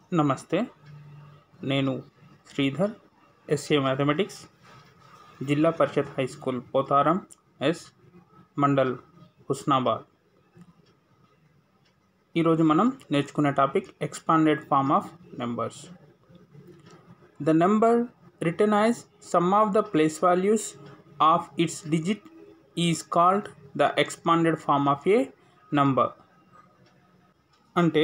నమస్తే నేను Sridhar SA mathematics Zilla Parishad high school Potharam S mandal Husnabad ఈరోజు మనం నేర్చుకునే topic expanded form of numbers the number written as sum of the place values of its digit is called the expanded form of a number అంటే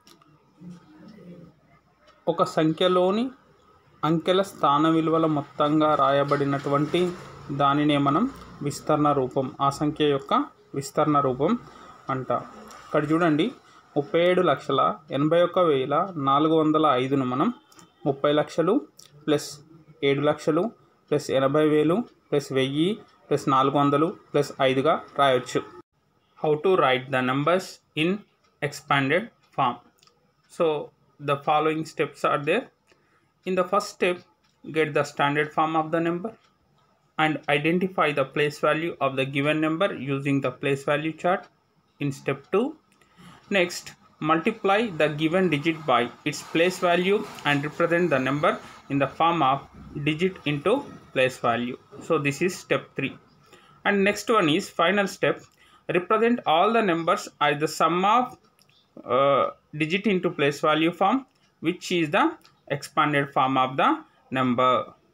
ఒక సంఖ్యలోని అంకెల స్థాన విలువల మొత్తంగా రాయబడినటువంటి దానినే మనం విస్తరణ రూపం ఆ సంఖ్య యొక్క విస్తరణ రూపం అంట ఇక్కడ చూడండి ముప్పై ఏడు లక్షల ఎనభై ఒక్క వేల నాలుగు వందల ఐదును మనం ముప్పై లక్షలు ప్లస్ ఏడు లక్షలు ప్లస్ ఎనభై వేలు ప్లస్ వెయ్యి ప్లస్ నాలుగు వందలు ప్లస్ ఐదుగా రాయొచ్చు how to write the numbers in expanded form. So the following steps are there. In the first step, get the standard form of the number and identify the place value of the given number using the place value chart in step 2. Next, multiply the given digit by its place value and represent the number in the form of digit into place value. So this is step 3. And next one is final step represent all the numbers as the sum of uh, digit into place value form which is the expanded form of the number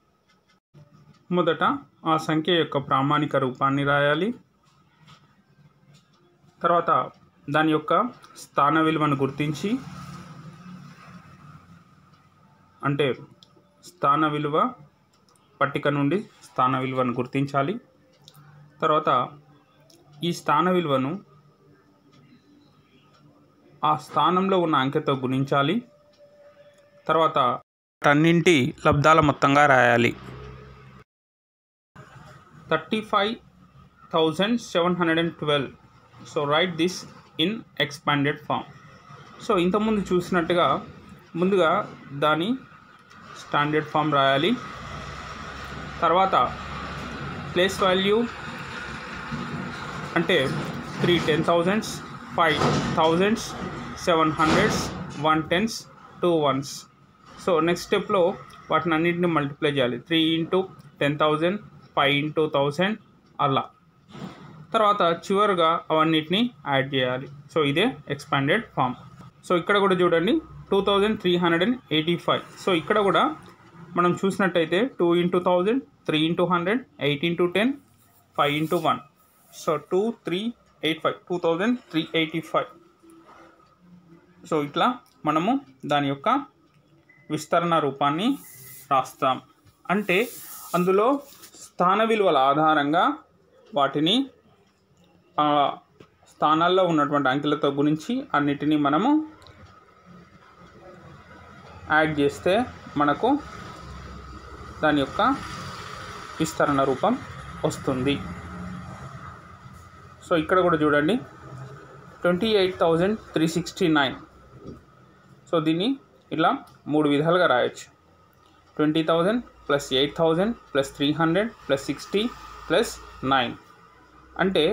మొదట ఆ సంఖ్య యొక్క ప్రామాణిక రూపాన్ని రాయాలి తర్వాత దాని యొక్క స్థాన విలువను గుర్తించి అంటే స్థాన విలువ పట్టిక నుండి స్థాన విలువను గుర్తించాలి తర్వాత ఈ స్థాన విలువను ఆ స్థానంలో ఉన్న అంకెతో గుణించాలి తర్వాత అన్నింటి లబ్ధాల మొత్తంగా రాయాలి thirty five thousand seven hundred and twelve so write this in expanded form so ఇంతకుముందు చూసినట్టుగా ముందుగా దాని స్టాండర్డ్ ఫామ్ రాయాలి తర్వాత ప్లేస్ వాల్యూ అంటే three ten thousands five thousands seven hundreds one tens two ones so next స్టెప్లో వాటిని అన్నింటిని మల్టిప్లై చేయాలి three into ten thousand five into thousand అలా తర్వాత చివరిగా అవన్నిటిని యాడ్ చేయాలి సో ఇదే ఎక్స్పాండెడ్ ఫామ్ సో ఇక్కడ కూడా చూడండి two thousand three hundred and eighty five so ఇక్కడ కూడా మనం చూసినట్టయితే two into thousand three into hundred eight into ten five into one so two three eight five two thousand three eighty five so ఇట్లా మనము దాని యొక్క విస్తరణ రూపాన్ని రాస్తాం అంటే అందులో స్థాన విలువల ఆధారంగా వాటిని ఆ స్థానాల్లో ఉన్నటువంటి అంకెలతో గురించి అన్నిటినీ మనము యాడ్ చేస్తే మనకు దాని యొక్క విస్తరణ రూపం వస్తుంది సో ఇక్కడ కూడా చూడండి twenty eight thousand three sixty nine so దీన్ని ఇలా మూడు విధాలుగా రాయొచ్చు twenty thousand plus eight thousand plus three hundred plus sixty plus nine అంటే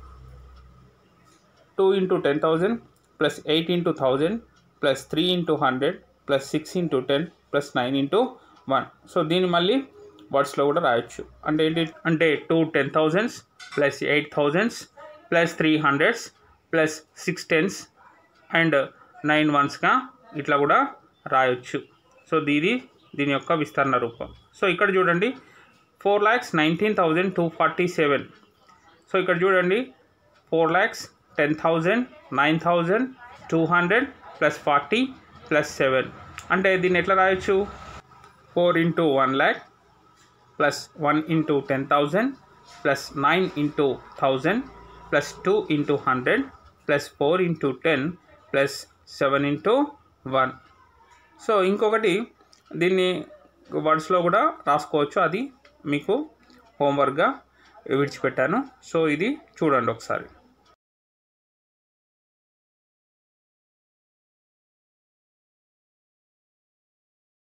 two into ten thousand plus eight into thousand plus three into hundred plus six into ten plus nine into one so దీన్ని మళ్ళీ వర్డ్స్లో కూడా రాయొచ్చు అంటే ఏంటి అంటే two ten thousands plus eight thousands plus three hundreds plus six tense and nine వన్స్గా ఇట్లా కూడా రాయొచ్చు సో దీది దీని యొక్క విస్తరణ రూపం సో ఇక్కడ చూడండి four lakhs nineteen thousand two forty seven so ఇక్కడ చూడండి four lakhs ten thousand nine thousand two hundred plus forty plus seven అంటే దీన్ని ఎట్లా రాయొచ్చు four into one lakh plus one into ten thousand plus nine into thousand plus two into hundred plus four into ten plus seven into one so ఇంకొకటి దీన్ని వర్డ్స్లో కూడా రాసుకోవచ్చు అది మీకు హోంవర్క్గా విడిచిపెట్టాను సో ఇది చూడండి ఒకసారి